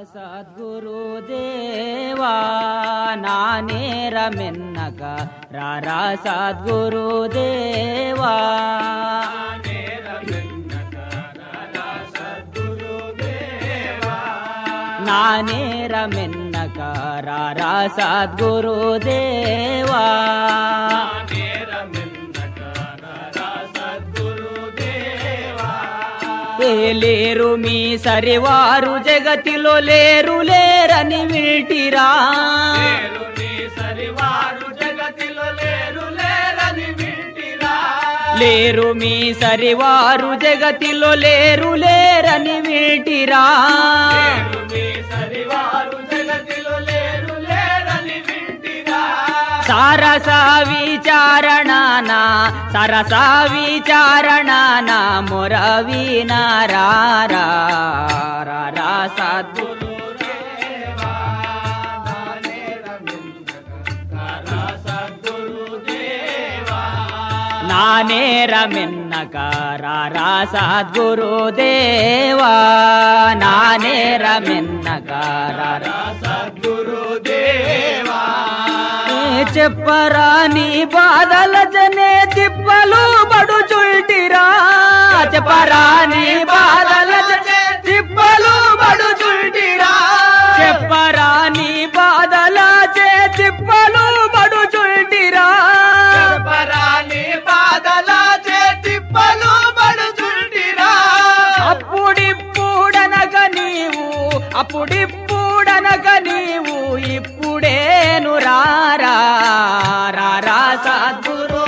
సద్గురుదేవా నా నేరమెన్నక రారా సద్గురుదేవా నా నేరమెన్నక రారా సద్గురుదేవా లేరు మీ సరివారు జగతిలో లేరు లేరని వింటిరా లేరు మీ సరివారు జగతిలో లేరు లేరని వింటిరా సరస విచారణనా సరస విచారణనా మురవీనారా సద్గురు నానేరమెన్నకారా సద్గురుదేవా నానేరమెన్నకారా చెప్పరా నీ బాధల జనే తిప్పలు పడు చుల్టిరా చెప్పరా నీ బాధల జనే తిప్పలు పడు చుల్టిరా చెప్పరా నీ బాధల చే తిప్పలు పడు చుల్టిరా అప్పుడిప్పుడనక నీవు అప్పుడిప్పుడనక నీవు ఇప్పుడేను రారా రారా సద్గురు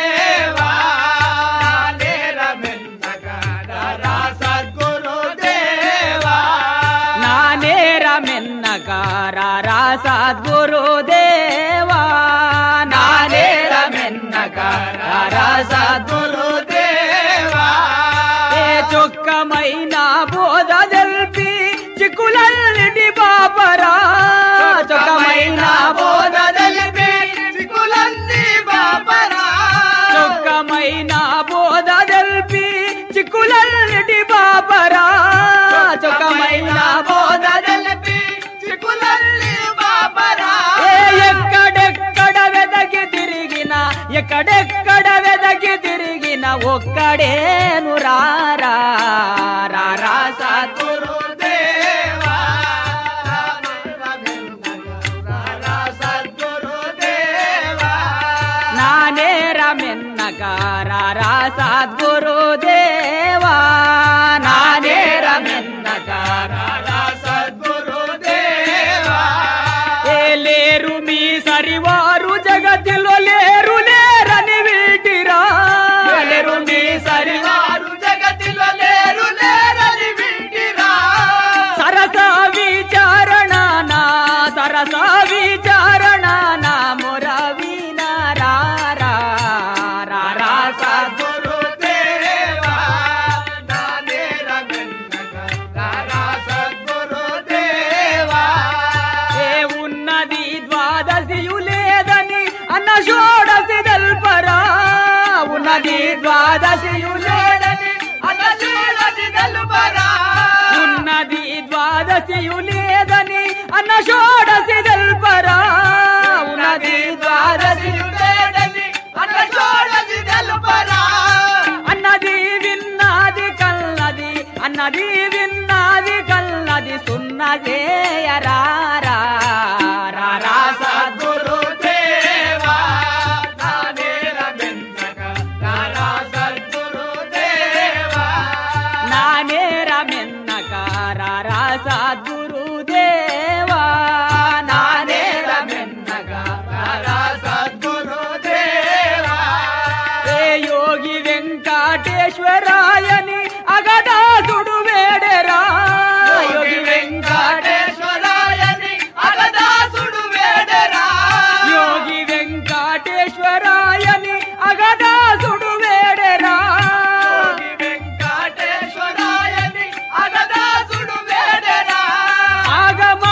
నా నేరమెన్నక రారా సద్గురు దేవా నా నేరమెన్నక రారా సద్గురు ఏ చొక్కమైన బోధ తెల్పి చిక్కులన్నిటి బాపరా చొక్కమైన బోధ తెల్పి చొక్కమైన బోధ తెల్పి చిక్కులన్నిటి బాపరా చొక్కమైన బోధ తెల్పి ఏ ఎక్కడెక్కడ వెదకి తిరిగిన ఎక్కడెక్కడ వెదకి తిరిగిన ఒక్కడేను రారా రారా సద్గురు నా నేరమెన్నకారా సద్గురు దేవా నా నేరమెన్నకారా ఏ లేరు మీ సరివారు జగతిలో లేరు లేరని వింటిరా లేరు మీ సరివారు సరస విచారణ నా సరస విచారణ నా మురవీనారా రారా సద్గురు ఏ ఉన్నది ద్వాదశియు లేదని అన్న షోడసి తెల్పరా ఉన్నది ద్వాదశియు లేదని అన్న షోడసి తెల్పరా ఉన్నది ద్వాదశియు లేదని అన్న షోడసి తెల్పరా ఉన్నది ద్వాదశియు లేదని అన్న షోడసి తెల్పరా అన్నది విన్నది కల్లది అన్నది విన్నది కల్లది సున్నదేయరా రారా సద్గురు నా నేరమెన్నక రారా సద్గురు దేవా నా నేరమెన్నక ఏ యోగి వెంకటేశ్వరాయని అగదాసుడు వేడెరా యోగి వెంకటేశ్వరాయని యోగి వెంకటేశ్వరాయని అగదాసుడు వేడెరా ఆగమా